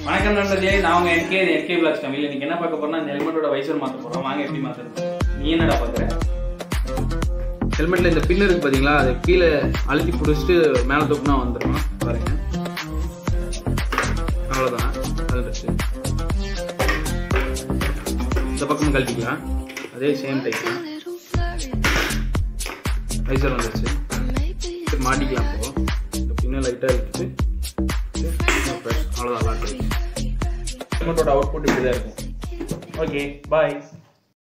வணக்கம் நண்பர்களே நான் உங்க என்கே என்கே பிளாக்ஸ் தமிழ் இன்னைக்கு என்ன பார்க்க போறோம்னா இந்த ஹெல்மெட்டோட வைசர் மாத்த போறோம் வாங்க எப்படி மாத்துறது நீ என்னடா பாக்குற ஹெல்மெட்ல இந்த பின் இருக்கு பாத்தீங்களா அதை கீழே அழுத்தி பிடிச்சிட்டு மேலே தூக்குனா வந்துடும் பாருங்க அவ்வளோதான் கழட்டுச்சு இந்த பக்கமும் கழட்டிக்கலாம் அதே சேம் டைப் தான் வைசர் வந்துருச்சு சரி மாட்டிக்கலாம் இப்போ இந்த பின்னை லைட்டாக எடுத்துட்டு அவ்வளோதான் லாக் ஹெல்மெட்டோட அவுட்புட் இப்படி தான் இருக்கும் ஓகே பாய்